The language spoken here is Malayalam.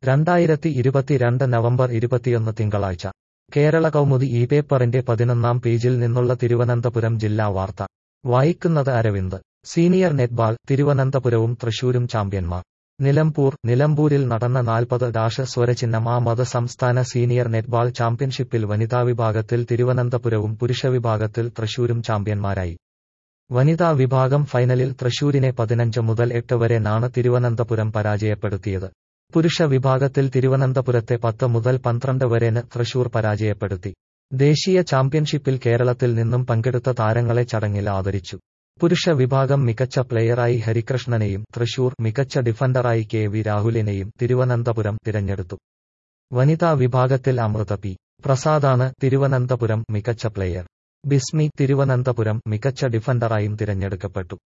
രണ്ടായിരത്തി ഇരുപത്തിരണ്ട് നവംബർ ഇരുപത്തിയൊന്ന് തിങ്കളാഴ്ച കേരള കൗമുദി ഈ പേപ്പറിന്റെ പതിനൊന്നാം പേജിൽ നിന്നുള്ള തിരുവനന്തപുരം ജില്ലാ വാർത്ത വായിക്കുന്നത് അരവിന്ദ് സീനിയർ നെറ്റ്ബാൾ തിരുവനന്തപുരവും തൃശൂരും ചാമ്പ്യന്മാർ നിലമ്പൂർ നിലമ്പൂരിൽ നടന്ന നാൽപ്പത് ഡാഷ് സ്വരചിഹ്നം ആ മത സംസ്ഥാന സീനിയർ നെറ്റ്ബാൾ ചാമ്പ്യൻഷിപ്പിൽ വനിതാ വിഭാഗത്തിൽ തിരുവനന്തപുരവും പുരുഷ വിഭാഗത്തിൽ തൃശൂരും ചാമ്പ്യന്മാരായി വനിതാ വിഭാഗം ഫൈനലിൽ തൃശൂരിനെ പതിനഞ്ച് മുതൽ എട്ട് വരെ നാണ് തിരുവനന്തപുരം പരാജയപ്പെടുത്തിയത് പുരുഷ വിഭാഗത്തിൽ തിരുവനന്തപുരത്തെ പത്ത് മുതൽ പന്ത്രണ്ട് വരെന് തൃശൂർ പരാജയപ്പെടുത്തി ദേശീയ ചാമ്പ്യൻഷിപ്പിൽ കേരളത്തിൽ നിന്നും പങ്കെടുത്ത താരങ്ങളെ ചടങ്ങിൽ ആദരിച്ചു പുരുഷ വിഭാഗം മികച്ച പ്ലെയറായി ഹരികൃഷ്ണനെയും തൃശൂർ മികച്ച ഡിഫൻഡറായി കെ വി രാഹുലിനെയും തിരുവനന്തപുരം തിരഞ്ഞെടുത്തു വനിതാ വിഭാഗത്തിൽ അമൃത പി പ്രസാദാണ് തിരുവനന്തപുരം മികച്ച പ്ലെയർ ബിസ്മി തിരുവനന്തപുരം മികച്ച ഡിഫൻഡറായും തിരഞ്ഞെടുക്കപ്പെട്ടു